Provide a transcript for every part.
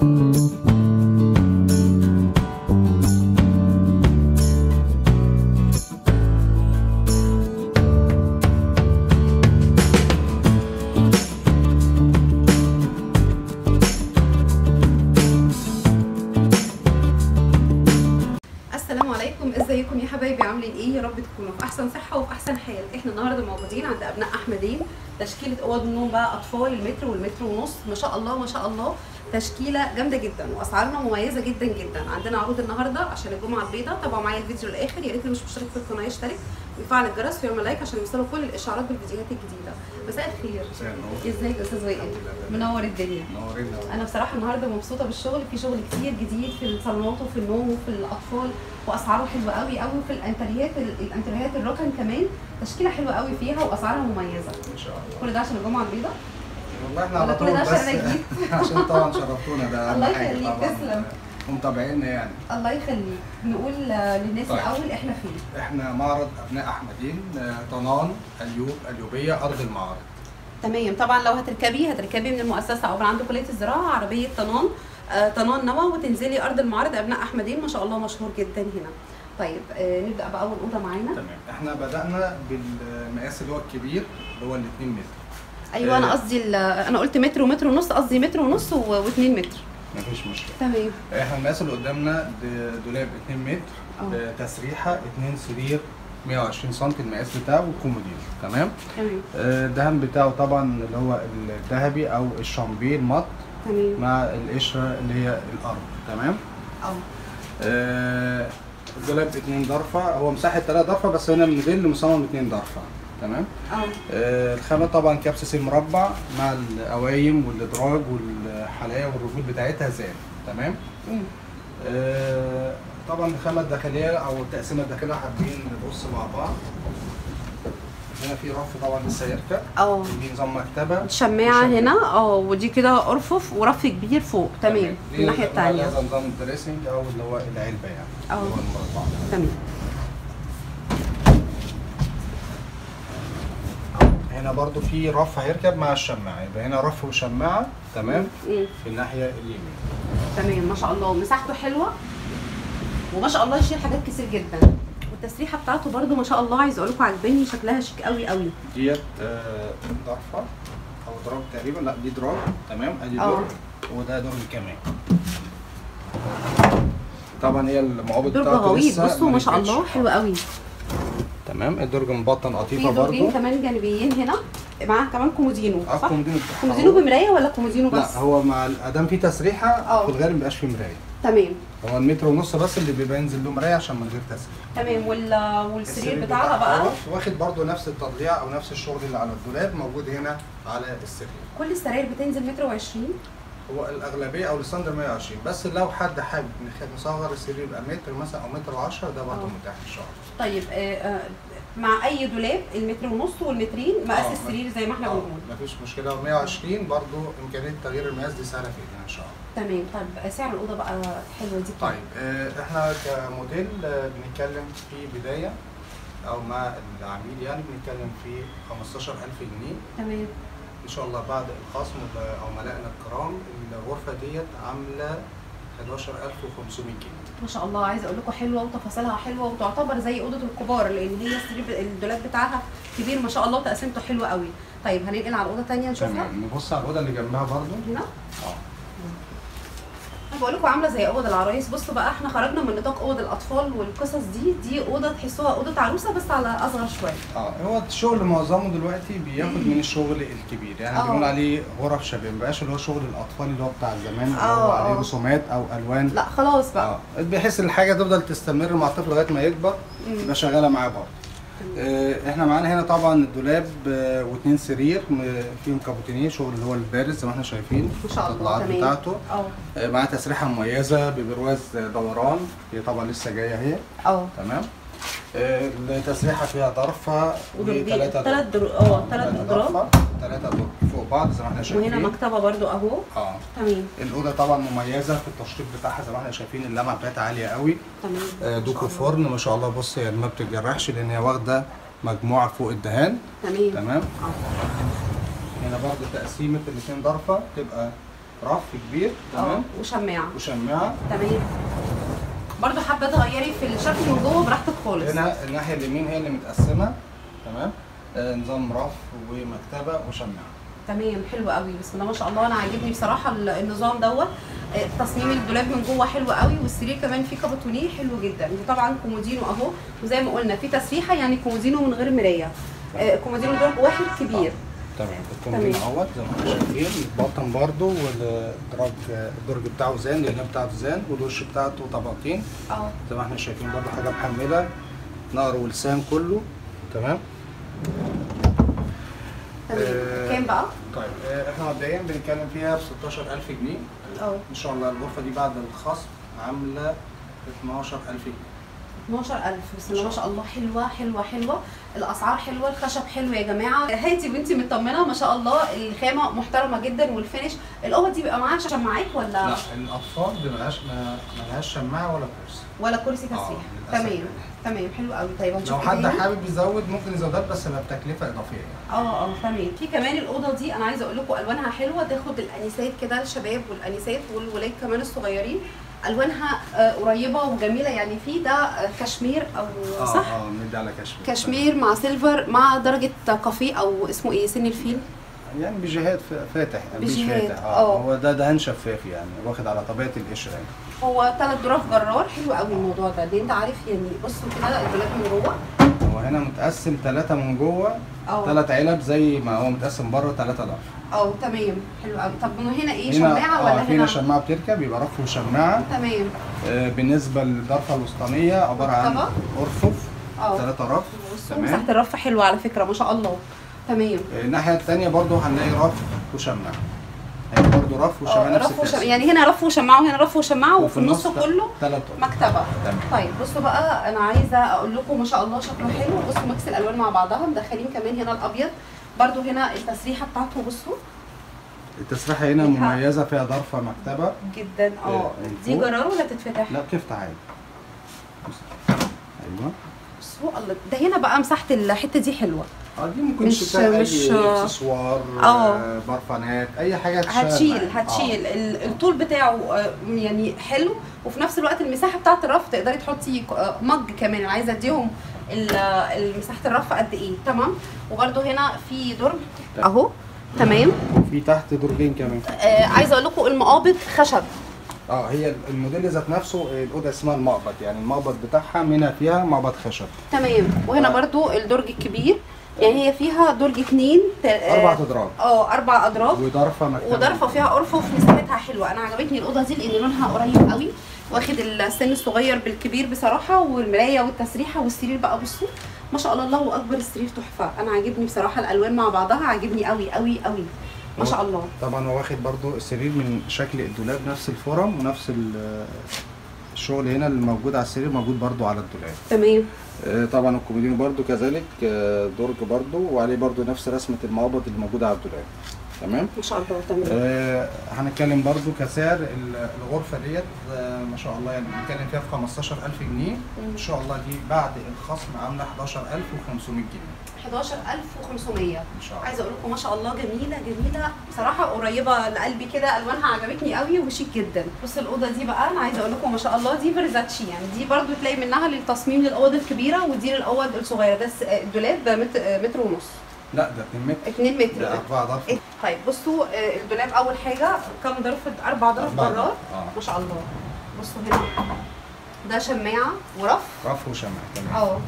السلام عليكم ازيكم يا حبايبي عاملين ايه يا رب تكونوا في احسن صحه وفي احسن حال احنا النهارده موجودين عند ابناء احمدين تشكيله اوض النوم بقى اطفال المتر والمتر ونص ما شاء الله ما شاء الله تشكيله جامده جدا واسعارنا مميزه جدا جدا عندنا عروض النهارده عشان الجمعه البيضاء تابعوا معايا الفيديو للاخر يا ريت اللي مش مشترك في القناه يشترك ويفعل الجرس ويعمل لايك عشان يوصلوا كل الاشعارات بالفيديوهات الجديده مساء الخير مساء النور. ازيك يا استاذ وائل الحمد لله. منور الدنيا نورينا انا بصراحه النهارده مبسوطه بالشغل في شغل كتير جديد في الصالونات وفي النوم وفي الاطفال واسعاره حلوه قوي قوي وفي الانتريات الانتريات الركن كمان تشكيله حلوه قوي فيها واسعارها مميزه ان شاء الله كل ده عشان الجمعه البيضاء والله احنا ولا على كل طول ده بس عشان أنا جيت؟ عشان طبعا شرفتونا ده أهم الله حاجة يخليك، طبعاً. تسلم. ومتابعينا يعني الله يخليك نقول آه، للناس طيب. الاول احنا فين احنا معرض ابناء احمدين آه، طنان اليوب اليوبيه ارض المعارض تمام طبعا لو هتركبي هتركبي من المؤسسه او من عند كليه الزراعه عربيه طنان آه، طنان نوى وتنزلي ارض المعارض ابناء احمدين ما شاء الله مشهور جدا هنا طيب آه، نبدا باول اوضه معانا تمام احنا بدانا بالمقاس اللي هو الكبير اللي هو ال 2 متر ايوه انا آه. قصدي ال- انا قلت متر ومتر ونص قصدي متر ونص و- واتنين متر مفيش مشكله تمام احنا المقاس اللي قدامنا د- دولاب 2 متر اه. آه، تسريحه 2 سرير 120 سم المقاس بتاعه وكومودين تمام تمام آه، الدهن بتاعه طبعا اللي هو الذهبي او الشامبيه المط تمام مع القشره اللي هي الارض تمام اه آه، الدولاب اتنين ضرفه هو مساحه تلات ضرفه بس هنا من غير مصمم اتنين ضرفه تمام اه آه، الخامه طبعا كبس سيل مربع مع القوايم والادراج والحلايا والرجول بتاعتها زان تمام مم. آه، طبعا الخامه الداخليه او التقسيمه الداخليه حابين نبص مع بعض هنا في رف طبعا لسه يركب اه دي نظام مكتبه شماعه وشماعة. هنا اه ودي كده ارفف ورف كبير فوق تمام دي الناحيه نوع الثانيه هذا نظام الدريسنج او اللي هو العلبه يعني اه. اللي هو المربع تمام هنا برضو في رف هيركب مع الشماعه يبقى هنا رف وشماعه تمام مم. في الناحيه اليمين تمام ما شاء الله مساحته حلوه وما شاء الله يشيل حاجات كتير جدا والتسريحه بتاعته برده ما شاء الله عايزه اقول لكم عجباني شكلها شيك قوي قوي ديت آه، ضرفه او دراج تقريبا لا دي دراج تمام ادي اه. درج وده درج كمان طبعا هي المعوض درج بتاعته غويط لسه بصوا ما شاء نزلتش. الله حلو قوي تمام الدرج مبطن في قطيفه درجين برضو كمان جانبيين هنا معاه كمان كومودينو اه صح؟ كومودينو بتاعها كومودينو هو. بمرايه ولا كومودينو بس؟ لا هو مع ادام في تسريحه اه. في الغالب مبيبقاش فيه مرايه تمام هو المتر ونص بس اللي بيبقى ينزل له مرايه عشان من غير تسريح تمام وال... والسرير بتاعها بقى اهوت، واخد برضو نفس التضليع او نفس الشغل اللي على الدولاب موجود هنا على السرير كل السراير بتنزل متر وعشرين هو الاغلبيه او الستاندر 120 بس لو حد حابب نخ- نصغر السرير يبقى متر مثلا او متر و10 ده برضو اه. متاح ان شاء الله طيب آه آه مع اي دولاب المتر ونص والمترين مقاس اه، السرير زي ما احنا اه بنقول مفيش مشكله 120 برضو امكانيه تغيير المقاس دي سهله في ايدينا ان شاء الله تمام طيب سعر الاوضه بقى حلوه دي كام؟ طيب آه، احنا كموديل آه، بنتكلم في بدايه او مع العميل يعني بنتكلم في 15000 جنيه تمام ان شاء الله بعد الخصم عملائنا الكرام الغرفه ديت عامله 11500 جنيه ما شاء الله عايزه اقول لكم حلوه وتفاصيلها حلوه وتعتبر زي اوضه الكبار لان هي السرير الدولاب بتاعها كبير ما شاء الله وتقسيمته حلوه قوي طيب هننقل على الاوضه الثانيه نشوفها تمام نبص على الاوضه اللي جنبها برضو هنا اه انا بقول لكم عامله زي اوضه العرايس بصوا بقى احنا خرجنا من نطاق اوضه الاطفال والقصص دي دي اوضه تحسوها اوضه عروسه بس على اصغر شويه اه هو الشغل معظمه دلوقتي بياخد من الشغل الكبير يعني اه. بنقول عليه غرف شباب مبقاش اللي هو شغل الاطفال اللي هو بتاع زمان اللي اه، هو عليه اه. رسومات او الوان لا خلاص بقى اه بحيث الحاجه تفضل تستمر مع الطفل لغايه ما يكبر مم. تبقى شغاله معاه برضه آه، احنا معانا هنا طبعا الدولاب آه، واثنين سرير م- فيهم كابوتينيه شغل اللي هو البارز زي ما احنا شايفين ما شاء الله التطلعات تمام بتاعته اه آه، معاه تسريحه مميزه ببرواز دوران هي طبعا لسه جايه اهي اه تمام آه، التسريحه فيها ضرفه ودرجين وثلاثه ثلاث در... اه ثلاث اضراب ثلاثه دور فوق بعض زي ما احنا شايفين وهنا مكتبه برضو اهو اه تمام الاوضه طبعا مميزه في التشطيب بتاعها زي ما احنا شايفين اللمعه بتاعتها عاليه قوي تمام آه، ما دوكو شاء الله. فرن ما شاء الله بص هي ما بتتجرحش لان هي واخده مجموعه فوق الدهان تمام تمام اه هنا برضو تقسيمه الاثنين ضرفه تبقى رف كبير اه تمام وشماعه وشماعه تمام برضو حابه تغيري في الشكل من جوه براحتك خالص هنا الناحيه اليمين هي اللي متقسمه تمام آه نظام رف ومكتبه وشماعه تمام حلو قوي بسم الله ما شاء الله انا عاجبني بصراحه ال- النظام دوت آه، تصميم الدولاب من جوه حلو قوي والسرير كمان فيه كابوتونيه حلو جدا وطبعا كومودينو اهو وزي ما قلنا في تسريحه يعني كومودينو من غير مرايه آه، كومودينو درج واحد كبير تمام الكومبين تمام. اهوت زي ما احنا شايفين البطن برضو والدرج الدرج بتاعه زان الجناب بتاعته زان والوش بتاعته طبقتين اه زي ما احنا شايفين برضو حاجه محمله نار ولسان كله تمام تمام آه، كام بقى؟ طيب آه، احنا مبدئيا بنتكلم فيها ب 16000 جنيه اه ان شاء الله الغرفه دي بعد الخصم عامله 12000 جنيه 12000 بسم الله ما شاء الله حلوه حلوه حلوه الاسعار حلوه الخشب حلو يا جماعه هاتي وانتي مطمنه ما شاء الله الخامه محترمه جدا والفينش الاوضه دي بيبقى معاها شماعات ولا لا الاطفال دي ملهاش ما ملهاش شماعه ولا كرسي ولا كرسي تسريح للأسف تمام يعني. تمام حلو قوي طيب لو هنشوف حد إيه تاني؟ حابب يزود ممكن يزودات بس بتكلفه اضافيه يعني اه اه تمام في كمان الاوضه دي انا عايزه اقول لكم الوانها حلوه تاخد الانسات كده الشباب والانسات والولاد كمان الصغيرين الوانها آه، قريبه وجميله يعني في ده آه، كشمير او صح اه اه ندي على كشمير كشمير مع سيلفر مع درجه كافيه او اسمه ايه سن الفيل يعني بجهات ف- فاتح يعني بيج بجهات، فاتح آه. اه هو ده دهان شفاف يعني واخد على طبيعه القشره يعني هو ثلاث ظراف جرار حلو قوي الموضوع ده لان انت عارف يعني بصوا كده الدولاب من جوه هو هنا متقسم ثلاثه من جوه اه ثلاث علب زي ما هو متقسم بره ثلاثه ضرب اه تمام حلو قوي طب من هنا ايه هنا شماعه ولا اه هنا هنا شماعه بتركب يبقى رف وشماعه تمام آه بالنسبه للضرفه الوسطانيه عباره عن مرتبة. ارفف اه ثلاثه رف بصوا تمام مساحه الرف حلوه على فكره ما شاء الله تمام آه، الناحيه الثانيه برضو هنلاقي رف وشماعه هنا برضو رف وشماعه اه نفس رف وشماعه التقسيم. يعني هنا رف وشماعه وهنا رف وشماعه وفي النص ت- كله تلات مكتبه تمام طيب بصوا بقى انا عايزه اقول لكم ما شاء الله شكله حلو بصوا ميكس الالوان مع بعضها مدخلين كمان هنا الابيض برضو هنا التسريحه بتاعته بصوا التسريحه هنا فيها- مميزه فيها ضرفه مكتبه جدا اه آه، دي فوق. جرار ولا تتفتح لا بتفتح عادي ايوه بصوا الله ده هنا بقى مساحه الحته دي حلوه اه دي ممكن مش- تشتغل اي مش- اكسسوار آه. آه، برفانات اي حاجه تشتغل هتشيل معاها. هتشيل ال- الطول بتاعه آه، يعني حلو وفي نفس الوقت المساحه بتاعه الرف تقدري تحطي ك- آه، مج كمان انا عايزه اديهم ال- آه، مساحه الرف قد ايه تمام وبرده هنا في درج تمام. اهو تمام في تحت درجين كمان آه عايزه اقول لكم المقابض خشب اه هي الموديل ذات نفسه آه، الاوضه اسمها المقبض يعني المقبض بتاعها منها فيها مقبض خشب تمام وهنا آه. برضو الدرج الكبير يعني هي فيها درج اتنين ت- آه، اربع اضراب اه اربع اضراب وضرفه مكتبه وضرفه فيها ارفف مساحتها حلوه انا عجبتني الاوضه دي لان لونها قريب قوي واخد السن الصغير بالكبير بصراحه والمرايه والتسريحه والسرير بقى بصوا ما شاء الله الله اكبر السرير تحفه انا عاجبني بصراحه الالوان مع بعضها عاجبني قوي قوي قوي ما شاء الله طبعا هو واخد برضو السرير من شكل الدولاب نفس الفرم ونفس ال- الشغل هنا اللي موجود على السرير موجود برضو على الدولاب تمام آه، طبعا الكومودينو برضو كذلك آه، درج برضو وعليه برضو نفس رسمة المقبض اللي موجودة على الدولاب تمام ما شاء الله تمام آه هنتكلم برضو كسعر ال- الغرفة ديت آه ما شاء الله يعني بنتكلم فيها في 15000 جنيه ان شاء الله دي بعد الخصم عاملة 11500 جنيه 11500 ان شاء الله عايزه اقول لكم ما شاء الله جميله جميله بصراحه قريبه لقلبي كده الوانها عجبتني قوي وشيك جدا بص الاوضه دي بقى انا عايزه اقول لكم ما شاء الله دي فيرزاتشي يعني دي برضو تلاقي منها للتصميم للاوض الكبيره ودي للاوض الصغيره ده س- الدولاب متر, متر ونص لا ده 2 متر 2 متر ده 4 ضرب إيه؟ طيب بصوا آه، الدولاب اول حاجه كام ضرفه اربع ضرف أربعة جرار ضرف، آه. ما شاء الله بصوا هنا ده شماعه ورف رف وشمع تمام اه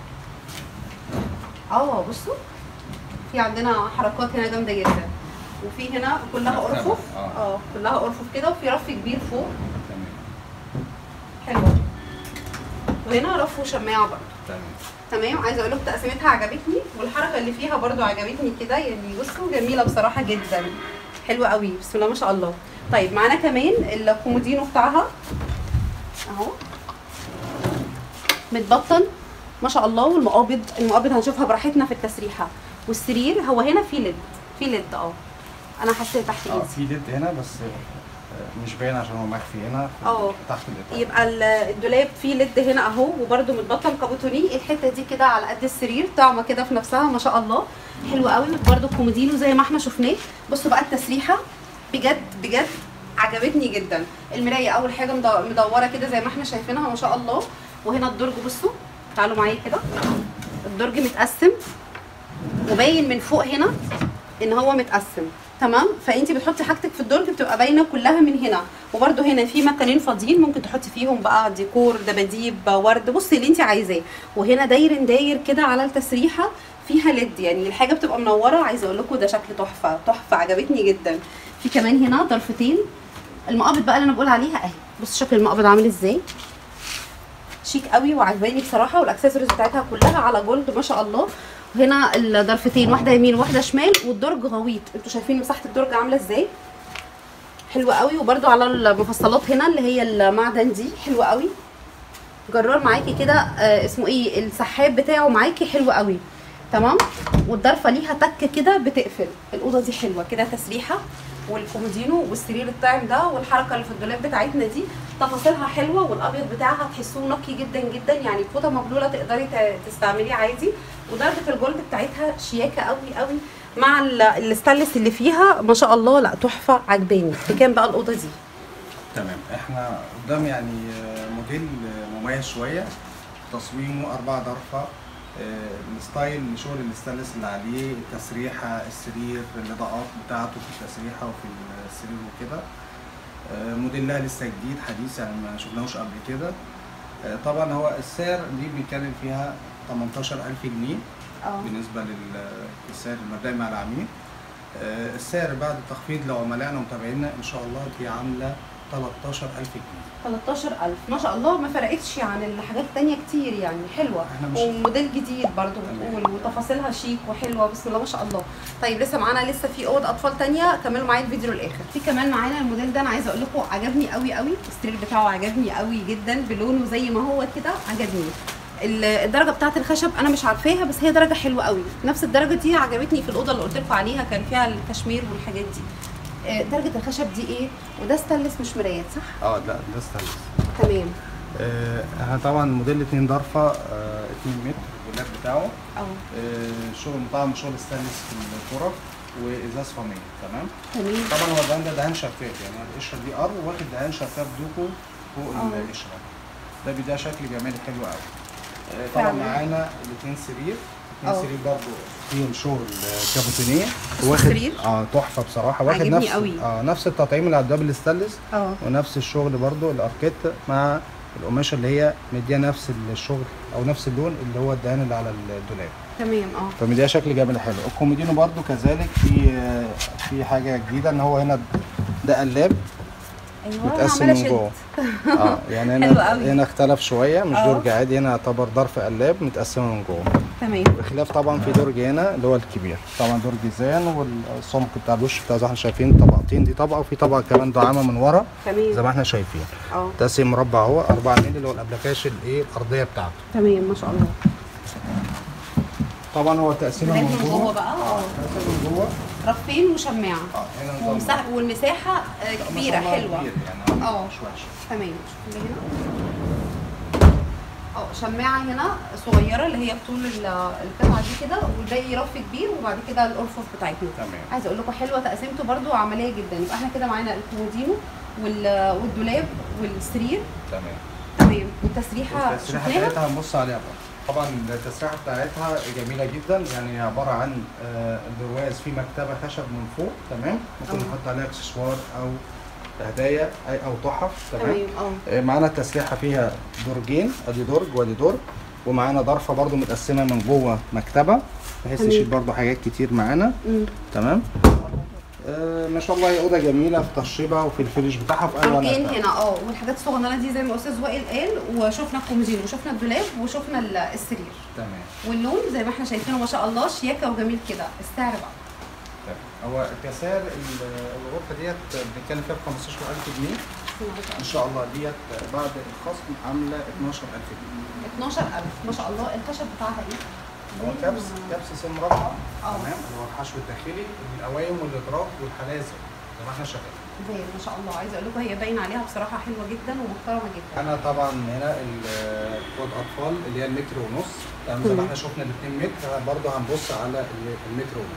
اه بصوا في عندنا حركات هنا جامده جدا وفي هنا كلها مكتبة، ارفف آه. اه كلها ارفف كده وفي رف كبير فوق تمام حلو وهنا رف وشماعه برضه تمام تمام عايزه اقول لكم تقسيمتها عجبتني والحركه اللي فيها برضو عجبتني كده يعني بصوا جميله بصراحه جدا حلوه قوي بسم الله ما شاء الله طيب معانا كمان الكومودينو بتاعها اهو متبطن ما شاء الله والمقابض المقابض هنشوفها براحتنا في التسريحه والسرير هو هنا في ليد في ليد اه انا حسيت تحت اه ايدي في ليد هنا بس آه، مش باين عشان هو مخفي هنا في- اه. تحت الاطار يبقى ال- الدولاب فيه ليد هنا اهو وبرده متبطن كابوتوني الحته دي كده على قد السرير طعمه كده في نفسها ما شاء الله حلو قوي برده كومودينو زي ما احنا شفناه بصوا بقى التسريحه بجد بجد عجبتني جدا المرايه اول حاجه مد- مدوره كده زي ما احنا شايفينها ما شاء الله وهنا الدرج بصوا تعالوا معايا كده الدرج متقسم وباين من فوق هنا ان هو متقسم تمام فانت بتحطي حاجتك في الدرج بتبقى باينه كلها من هنا وبرده هنا في مكانين فاضيين ممكن تحطي فيهم بقى ديكور دباديب ورد بصي اللي انت عايزاه وهنا داير داير كده على التسريحه فيها ليد يعني الحاجه بتبقى منوره عايزه اقول لكم ده شكل تحفه تحفه عجبتني جدا في كمان هنا ضرفتين المقابض بقى اللي انا بقول عليها اهي بص شكل المقابض عامل ازاي شيك قوي وعجباني بصراحه والاكسسوارز بتاعتها كلها على جولد ما شاء الله وهنا الضرفتين واحده يمين وواحده شمال والدرج غويط انتوا شايفين مساحه الدرج عامله ازاي حلوه قوي وبرده على المفصلات هنا اللي هي المعدن دي حلوه قوي جرار معاكي كده آه اسمه ايه السحاب بتاعه معاكي حلو قوي تمام والضرفه ليها تك كده بتقفل الاوضه دي حلوه كده تسريحه والكومودينو والسرير الطاعم ده والحركه اللي في الدولاب بتاعتنا دي تفاصيلها حلوه والابيض بتاعها تحسوه نقي جدا جدا يعني فوطه مبلوله تقدري ت- تستعمليه عادي ودرجه الجولد بتاعتها شياكه قوي قوي مع ال- الستانلس اللي فيها ما شاء الله لا تحفه عجباني بكام بقى الاوضه دي تمام احنا قدام يعني آه، موديل آه، مميز شويه تصميمه اربع ضرفه آه، الستايل شغل الستانلس اللي عليه التسريحه السرير الاضاءات بتاعته في التسريحه وفي السرير وكده آه، موديل لها لسه جديد حديث يعني ما شفناهوش قبل كده آه، طبعا هو السعر دي بنتكلم فيها 18000 جنيه اه بالنسبه لل- للسعر المبدئي مع العميل آه، السعر بعد تخفيض لعملائنا ومتابعينا ان شاء الله دي عامله 13000 جنيه 13000 ما شاء الله ما فرقتش عن الحاجات التانية كتير يعني حلوة احنا مش- وموديل جديد برضو تمام. بتقول وتفاصيلها شيك وحلوة بسم الله ما شاء الله طيب لسه معانا لسه في اوض اطفال تانية كملوا معايا الفيديو للاخر في كمان معانا الموديل ده انا عايزه اقول لكم عجبني قوي قوي السرير بتاعه عجبني قوي جدا بلونه زي ما هو كده عجبني ال- الدرجه بتاعه الخشب انا مش عارفاها بس هي درجه حلوه قوي نفس الدرجه دي عجبتني في الاوضه اللي قلت لكم عليها كان فيها الكشمير والحاجات دي آه، درجه الخشب دي ايه وده ستانلس مش مرايات صح اه لا ده ستانلس تمام آه احنا طبعا موديل 2 ضرفه آه 2 متر الدولاب بتاعه اه آه شغل طبعا شغل ستانلس في الغرف وازاز فاميه تمام تمام طبعا هو الدهان ده دهان شفاف يعني القشره دي ار واخد دهان شفاف دوكو فوق آه. القشره ده بيديها شكل جمالي حلو قوي آه، طبعا فعلا. معانا الاثنين سرير آه. الاثنين سرير برضه فيهم شغل آه، كابوتينيه واخد السرير؟ اه تحفه بصراحه واخد عاجبني نفس قوي. اه نفس التطعيم اللي على الدبل الستانلس اه ونفس الشغل برضو الاركيت مع القماشه اللي هي مديها نفس الشغل او نفس اللون اللي هو الدهان اللي على الدولاب تمام اه فمديها شكل جميل حلو الكومودينو برضو كذلك في في حاجه جديده ان هو هنا ده قلاب ايوه متقسم عمالة من أشد. جوه اه يعني حلو هنا قوي. هنا اختلف شويه مش آه. درج عادي هنا يعتبر ظرف قلاب متقسمه من جوه تمام بخلاف طبعا في درج هنا اللي هو الكبير طبعا درج زان والسمك بتاع الوش بتاع زي ما احنا شايفين طبقتين دي طبقه وفي طبقه كمان دعامه من ورا زي تمام ما احنا شايفين اه تقسيم مربع اهو 4 مللي اللي هو الابلكاش الايه الارضيه بتاعته تمام ما شاء الله طبعا هو تقسيمه دولاب من من جوه جوه بقى اه تقسيمه من جوه رفين وشماعه اه هنا نظام ومساحه والمساحه آه، ما كبيره شاء الله حلوه كبير يعني اه. مش وحش تمام شوف اللي هنا اه شماعه هنا صغيره اللي هي بطول ال- القطعه دي كده والباقي رف كبير وبعد كده الارفف بتاعتنا تمام عايزه اقول لكم حلوه تقسيمته برده عمليه جدا يبقى احنا كده معانا الكومودينو وال- والدولاب والسرير تمام تمام والتسريحه التسريحه شفناها بتاعتها هنبص عليها بقى طبعا التسريحه بتاعتها جميله جدا يعني عباره عن آه، البرواز فيه مكتبه خشب من فوق تمام ممكن اه. نحط عليها اكسسوار او هدايا أي او تحف تمام تمام اه آه، معانا التسريحه فيها درجين ادي درج وادي درج ومعانا ضرفه برضو متقسمه من جوه مكتبه بحيث تمام. يشيل برضو حاجات كتير معانا مم. تمام آه ما شاء الله هي اوضه جميله في تشطيبها وفي الفينش بتاعها في درجين الوانها هنا اه والحاجات الصغننه دي زي ما استاذ وائل قال وشفنا الكومودينو وشفنا الدولاب وشفنا ال- السرير تمام واللون زي ما احنا شايفينه ما شاء الله شياكه وجميل كده السعر بقى تمام. هو كسعر ال- الغرفه ديت بنتكلم فيها ب 15000 جنيه ان شاء الله ديت بعد الخصم عامله 12000 جنيه 12000 ما شاء الله الخشب بتاعها ايه؟ هو كبس كبس سن مربع اه. تمام اللي هو الحشو الداخلي والقوايم والادراك والحلازق زي ما احنا شغالين زي ما شاء الله عايزه اقول لكم هي باين عليها بصراحه حلوه جدا ومحترمه جدا انا طبعا هنا ال- كود اطفال اللي هي المتر ونص تمام زي مم. ما احنا شفنا ال 2 متر برضه هنبص على ال- المتر ونص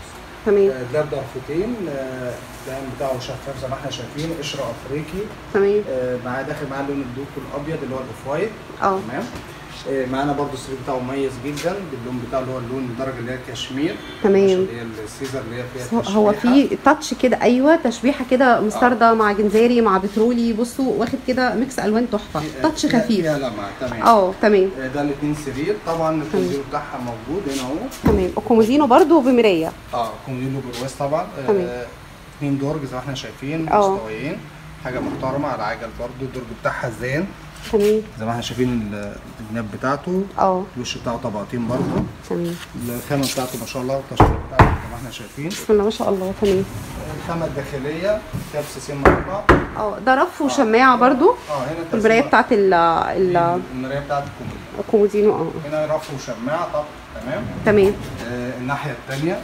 تمام آه، ده بضرفتين آه، الدهان بتاعه شفاف زي ما احنا شايفين قشره افريقي تمام آه، معاه داخل معاه اللون الدوك الابيض اللي هو الاوف وايت اه تمام آه، معانا برضو السرير بتاعه مميز جدا باللون بتاعه اللي هو اللون الدرجه اللي هي الكشمير تمام. اللي هي السيزر اللي هي فيها هو تشريحة. في تاتش كده ايوه تشبيحه كده مستردة مع جنزاري مع بترولي بصوا واخد كده ميكس الوان تحفه في- تاتش فيها- خفيف فيها لمعه تمام اه تمام آه، ده الاثنين سرير طبعا الكومودينو بتاعها موجود هنا اهو تمام الكومودينو برضو بمرايه اه كومودينو برواز طبعا آه، تمام. اثنين درج زي ما احنا شايفين اه. مستويين حاجه محترمه على عجل برضو الدرج بتاعها زين تمام زي ما احنا شايفين ال- الجناب بتاعته اه الوش بتاعه طبقتين برضو تمام الخامه بتاعته ما شاء الله والتشطيب بتاعته زي ما احنا شايفين بسم الله ما شاء الله تمام الخامه الداخليه كبس سن مربع اه ده رف وشماعه برضو اه هنا تقسيمة- المرايه بتاعت ال ال- المرايه بتاعت الكومودينو الكومودينو اه هنا رف وشماعه طب تمام تمام آه الناحيه الثانيه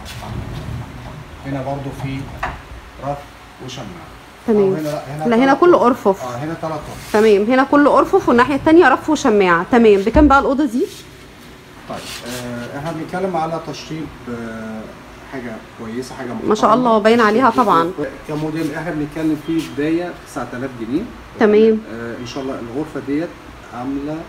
هنا برضو في رف وشماعه تمام. أو هنا لا لا هنا تلات كله رف. ارفف اه هنا ثلاث رف تمام هنا كله ارفف والناحيه التانية رف وشماعه تمام بكام بقى الاوضه دي طيب آه احنا بنتكلم على تشطيب آه حاجه كويسه حاجه محترمه ما شاء الله باين عليها طبعا كموديل احنا بنتكلم فيه بدايه 9000 جنيه تمام آه ان شاء الله الغرفه ديت عامله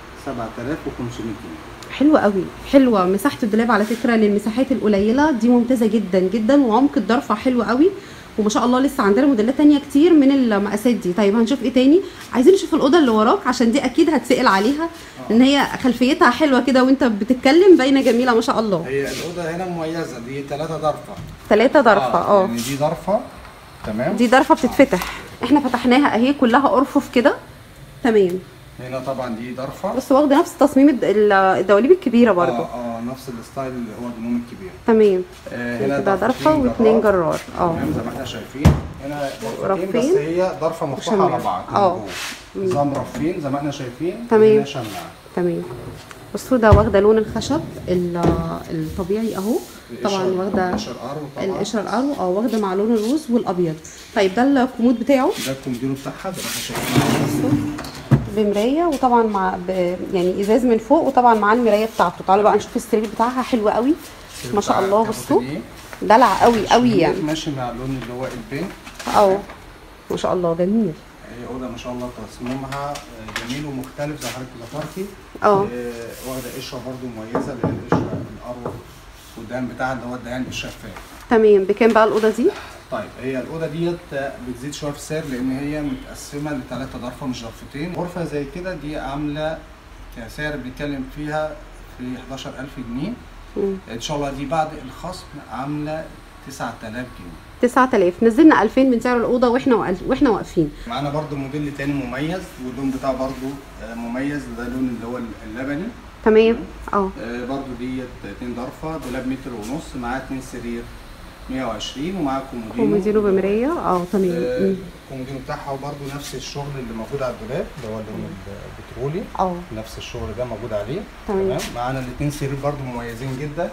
7500 جنيه حلوة قوي حلوة مساحة الدولاب على فكرة للمساحات القليلة دي ممتازة جدا جدا وعمق الضرفة حلو قوي وما شاء الله لسه عندنا موديلات تانية كتير من المقاسات دي طيب هنشوف ايه تاني عايزين نشوف الأوضة اللي وراك عشان دي أكيد هتسأل عليها لأن هي خلفيتها حلوة كده وأنت بتتكلم باينة جميلة ما شاء الله هي الاوضه هنا مميزه دي ثلاثه ضرفه ثلاثة ضرفة اه يعني دي ضرفه تمام دي ضرفة بتتفتح احنا فتحناها اهي كلها أرفف كده تمام هنا طبعا دي ضرفه بس واخدة نفس تصميم الد- ال- الدواليب الكبيرة برضو اه اه نفس الستايل اللي هو الجنوم الكبير تمام آه كده ضرفة ضرفتين واثنين جرار اه تمام زي ما احنا شايفين هنا رفين ضرفتين بس هي ضرفه مفتوحه وشماعة. على بعض من اه. جوه. نظام رفين زي ما احنا شايفين تمام. هنا شماعه تمام بصوا ده واخده لون الخشب ال- الطبيعي اهو طبعا القشر- واخده القشر ارو طبعا القشر الارو اه واخده مع لون الروز والابيض طيب ده الكومود بتاعه ده الكومودينو بتاعها زي ما احنا شايفين بصوا بمرايه وطبعا مع ب يعني ازاز من فوق وطبعا معاه المرايه بتاعته تعالوا بقى نشوف السرير بتاعها حلو قوي ما شاء الله بصوا كابوتينيه. دلع قوي قوي يعني ماشي مع اللون اللي هو البينك اه ما شاء الله جميل هي اوضه ما شاء الله تصميمها آه، جميل ومختلف زي حضرتك ذكرتي اه آه، واخده قشره برضو مميزه اللي هي القشره الارو والدهان بتاعها اللي هو الدهان الشفاف تمام بكام بقى الاوضه دي طيب هي الاوضه ديت بتزيد شويه في السعر لان هي متقسمه لثلاثه ضرفه مش ضرفتين غرفه زي كده دي عامله كسعر بنتكلم فيها في 11000 جنيه مم. ان شاء الله دي بعد الخصم عامله 9000 جنيه 9000 نزلنا 2000 من سعر الاوضه واحنا وقل- واحنا واقفين معانا برضو موديل تاني مميز واللون بتاعه برضو آه، مميز ده اللون اللي هو اللبني تمام اه آه، برضو ديت اتنين ضرفة دولاب متر ونص معاه اتنين سرير 120 ومعاه كومودينو كومودينو بمرايه اه تمام آه، مم. الكومودينو بتاعها وبرضو نفس الشغل اللي موجود على الدولاب اللي هو اللون البترولي اه نفس الشغل ده موجود عليه تمام. معانا الاتنين سرير برضو مميزين جدا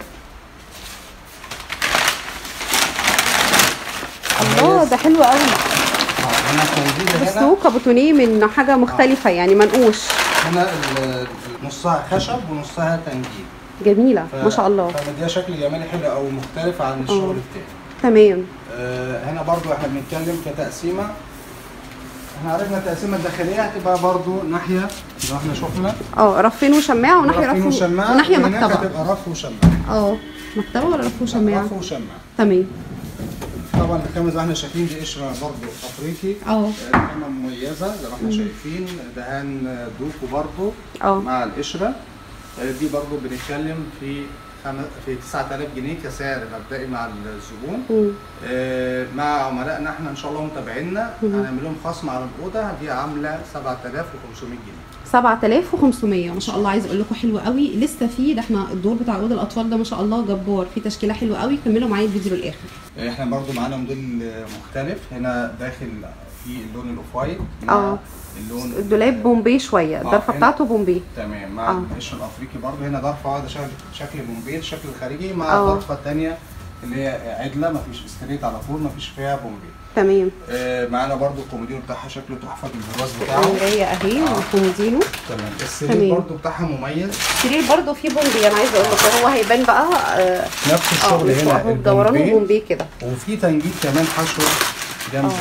الله ده حلو قوي اه هنا موجودة هنا بصوا كابوتونيه من حاجه مختلفه يعني منقوش هنا ال- نصها خشب ونصها تنجيد جميله ف- ما شاء الله فمديها شكل جمالي حلو او مختلف عن الشغل التاني تمام آه، هنا برضو احنا بنتكلم كتقسيمه احنا عرفنا التقسيمه الداخليه هتبقى برضو ناحيه زي ما احنا شفنا اه رفين وشماعه وناحيه رفين رف وشماعه وناحيه وهناك مكتبه هتبقى رف وشماعه اه مكتبه ولا رف وشماعه رف وشماعه تمام طبعا الخامه زي ما احنا شايفين دي قشره برضو افريقي اه آه، خامه مميزه زي ما احنا شايفين دهان دوكو برضو اه مع القشره آه، دي برضو بنتكلم في خم... في 9000 جنيه كسعر مبدئي مع الزبون مم. آه، مع عملائنا احنا ان شاء الله متابعينا هنعمل لهم خصم على الاوضه دي عامله 7500 جنيه 7500 ما شاء الله عايز اقول لكم حلو قوي لسه في ده احنا الدور بتاع اوضه الاطفال ده ما شاء الله جبار في تشكيله حلوه قوي كملوا معايا الفيديو للاخر احنا برضو معانا موديل مختلف هنا داخل في اللون الاوف وايت اه. اللون الدولاب بومبي شويه الضرفه هنا. بتاعته بومبي تمام مع اه. القشر الافريقي برضو هنا ضرفه واحده شكل شكل بومبي الشكل الخارجي مع اه. الضرفه الثانيه اللي هي عدله مفيش استريت على طول مفيش فيها بومبي تمام آه، معانا برضو الكومودينو بتاعها شكله تحفه بالبراز بتاعه المرايه اهي آه. والكومودينو تمام السرير تمام. برضو بتاعها مميز السرير برضو فيه بومبي انا عايزه اقول لك هو هيبان بقى اه نفس اه الشغل من هنا فوق اهو بدوران البومبي وبومبي كده وفي تنجيد كمان حشو جنب آه.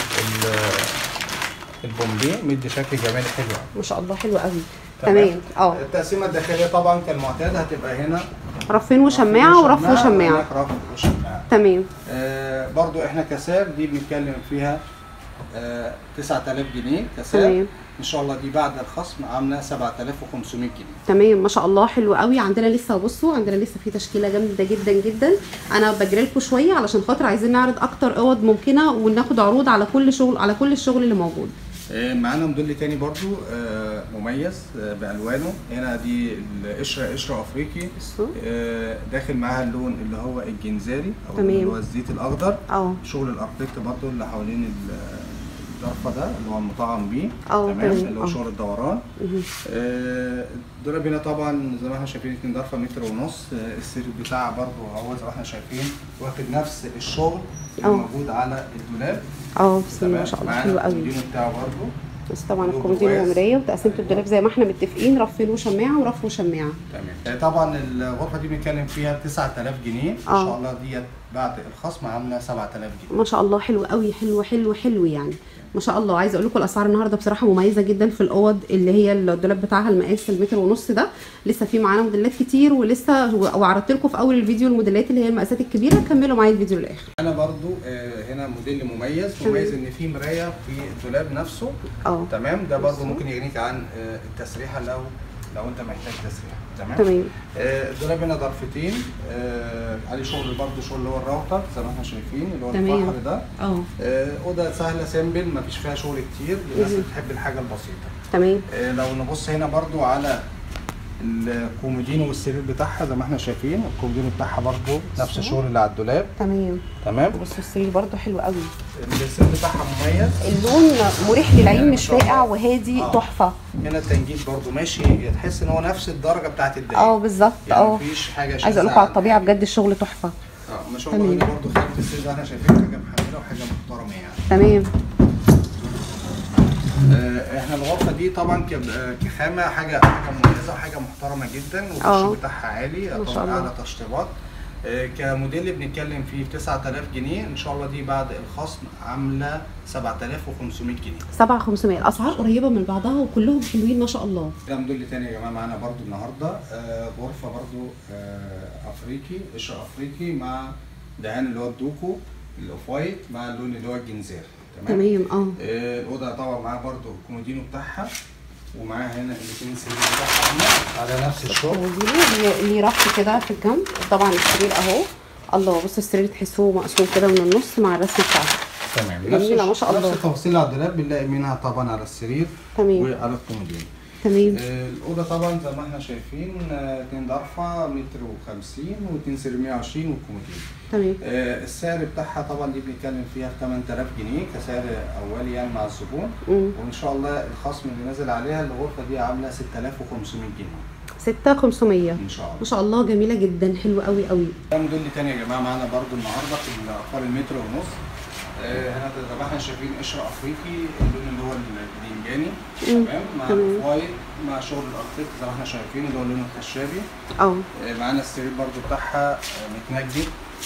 ال- البومبي مدي شكل جمالي حلو أوي. ما شاء الله حلو قوي تمام اه التقسيمه الداخليه طبعا كالمعتاد هتبقى هنا رفين وشماعه ورف وشماعه وهناك رف وشماعه تمام آه برضو احنا كسار دي بنتكلم فيها آه 9000 جنيه كسار تمام ان شاء الله دي بعد الخصم عامله 7500 جنيه تمام ما شاء الله حلو قوي عندنا لسه بصوا عندنا لسه في تشكيله جامده جدا جدا انا بجري لكم شويه علشان خاطر عايزين نعرض اكتر اوض ممكنه وناخد عروض على كل شغل على كل الشغل اللي موجود آه، معانا موديل تاني برضو آه، مميز آه، بالوانه هنا دي القشره قشره افريقي بصوا آه، داخل معاها اللون اللي هو الجنزاري او تمام. اللي هو الزيت الاخضر اه شغل الاركتيك برضو اللي حوالين ال- الضرفه ده اللي هو المطعم بيه اه تمام تمام اللي هو اه شغل الدوران مهم. آه، الدولاب هنا طبعا زي ما احنا شايفين اتنين ضرفه متر ونص آه، السرير بتاعها برضو هو زي ما احنا شايفين واخد نفس الشغل اللي اه. موجود على الدولاب اه بسم الله تمام ما شاء الله معانا حلو قوي الكومودينو بتاعه برضو بس طبعا لوجو الكومودينو كويس. ومرايه وتقسيمه الدولاب زي ما احنا متفقين رفين وشماعه ورف وشماعه تمام آه، طبعا الغرفه دي بنتكلم فيها 9000 جنيه ان اه. شاء الله ديت بعد الخصم عامله 7000 جنيه ما شاء الله حلو قوي حلو حلو حلو يعني ما شاء الله عايزه اقول لكم الاسعار النهارده بصراحه مميزه جدا في الاوض اللي هي الدولاب بتاعها المقاس المتر ونص ده لسه في معانا موديلات كتير ولسه وعرضت لكم في اول الفيديو الموديلات اللي هي المقاسات الكبيره كملوا معايا الفيديو للاخر انا برضو آه، هنا موديل مميز تمام. مميز ان في مرايه في الدولاب نفسه اه تمام ده برضو بصوا. ممكن يغنيك عن آه، التسريحه لو لو انت محتاج تسريحه تمام تمام آه، الدولاب هنا ضرفتين آه، عليه شغل برضو شغل اللي هو الراوتر زي ما احنا شايفين اللي هو تمام. الفخر ده اه آه، اوضه سهله سيمبل ما فيش فيها شغل كتير للناس اللي بتحب الحاجه البسيطه تمام آه، لو نبص هنا برضو على الكومودينو والسرير بتاعها زي ما احنا شايفين الكومودينو بتاعها برضو نفس الشغل اللي على الدولاب تمام تمام بصوا السرير برده حلو قوي السرير بتاعها مميز اللون مريح للعين ما مش شاء الله. فاقع وهادي آه. تحفه هنا التنجيد برضو ماشي تحس ان هو نفس الدرجه بتاعت الدقيق اه بالظبط يعني اه مفيش حاجه عايزه اقول شاذة لكم على عن الطبيعه حاجة. بجد الشغل تحفه اه ما شاء الله تمام. هنا برضو خامه السرير ده احنا شايفين حاجه محمله وحاجه محترمه يعني تمام آه، احنا الغرفه دي طبعا كب- آه، كخامه حاجه حاجه مميزه وحاجه محترمه جدا اه. والشغل بتاعها عالي ما شاء طبعا الله. اعلى تشطيبات آه، كموديل بنتكلم فيه ب 9000 جنيه ان شاء الله دي بعد الخصم عامله 7500 جنيه 7500 الاسعار قريبه من بعضها وكلهم حلوين ما شاء الله ده موديل تاني يا جماعه معانا برضو النهارده آه، غرفه برضو آه، افريقي قشر افريقي مع دهان اللي هو الدوكو الاوف وايت مع اللون اللي هو الجنزير تمام تمام اه آه، الاوضه طبعا معاها برضو الكومودينو بتاعها ومعاها هنا الاثنين سرير بتاعها هنا على نفس الشغل ودي ليه رف كده في الجنب طبعا السرير اهو الله بصوا السرير تحسوه مقسوم كده من النص مع الرسم بتاعه تمام جميلة ما شاء الله. نفس التفاصيل على الدولاب بنلاقي منها طبعا على السرير تمام وعلى الكومودينو تمام آه، الأوضة طبعا زي ما احنا شايفين آه، اتنين ضرفة متر وخمسين واتنين سرير 120 والكومودين تمام آه، السعر بتاعها طبعا دي بنتكلم فيها في 8000 جنيه كسعر أولي يعني مع الزبون مم. وإن شاء الله الخصم اللي نازل عليها الغرفة دي عاملة 6500 جنيه 6500 إن شاء ما الله شاء الله جميله جدا حلوه قوي قوي ده موديل تاني يا جماعة معانا برضو النهاردة في الأطفال المتر ونص آه، هنا زي ما احنا شايفين قشر افريقي اللون اللي هو البدنجاني مم. تمام مع تمام. الفوايت مع شغل الارتيك زي ما احنا شايفين اللي هو اللون الخشابي اه آه، معانا السرير برضو بتاعها آه، متنجد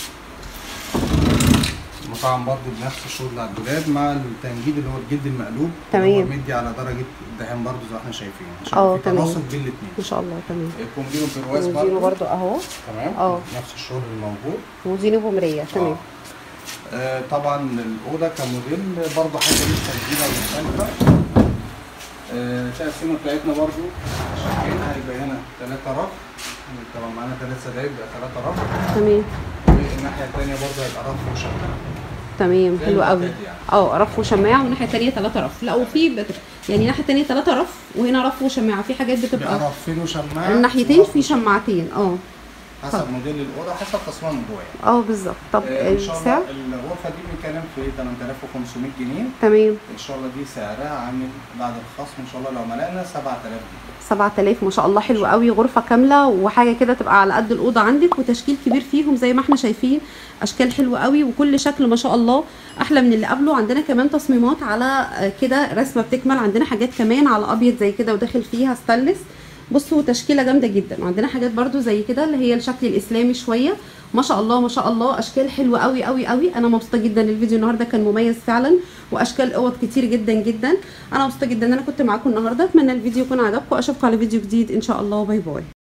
المطعم برضو بنفس الشغل على الدولاب مع التنجيد اللي هو الجلد المقلوب اللي هو تمام. مدي على درجة الدهان برضو زي ما احنا شايفين عشان اه، في تمام. تناسق بين الاتنين ما شاء الله تمام الكومودينو برواز وزينو برضو برضو اهو تمام اه. نفس الشغل الموجود وزينو بمرايه تمام آه. آه، طبعا الاوضه كموديل برضه حاجه لسه جديده ومختلفه آه، التقسيمه بتاعتنا برضه شايفين هيبقى هنا ثلاثة رف طبعا معانا ثلاث سدايب يبقى ثلاثة رف تمام والناحيه الثانيه برضه هيبقى رف وشمال تمام زي حلو قوي المعتاد يعني. اه رف وشماعه والناحيه الثانيه ثلاثه رف لا وفي بت... يعني الناحيه الثانيه ثلاثه رف وهنا رف وشماعه في حاجات بيبقى بتبقى رفين وشماعه الناحيتين ورف في شماعتين اه حسب اتفضل. موديل الاوضه حسب تصميم من جوه يعني اه بالظبط طب آه، ان شاء السعر الله الغرفه دي بنتكلم في 8500 جنيه تمام ان شاء الله دي سعرها عامل بعد الخصم ان شاء الله لو ملأنا 7000 جنيه 7000 ما شاء الله حلو قوي غرفه كامله وحاجه كده تبقى على قد الاوضه عندك وتشكيل كبير فيهم زي ما احنا شايفين اشكال حلوه قوي وكل شكل ما شاء الله احلى من اللي قبله عندنا كمان تصميمات على آه، كده رسمه بتكمل عندنا حاجات كمان على ابيض زي كده وداخل فيها ستانلس بصوا تشكيله جامده جدا وعندنا حاجات برضو زي كده اللي هي الشكل الاسلامي شويه ما شاء الله ما شاء الله اشكال حلوه قوي قوي قوي انا مبسوطه جدا الفيديو النهارده كان مميز فعلا واشكال اوض كتير جدا جدا انا مبسوطه جدا ان انا كنت معاكم النهارده اتمنى الفيديو يكون عجبكم اشوفكم على فيديو جديد ان شاء الله باي باي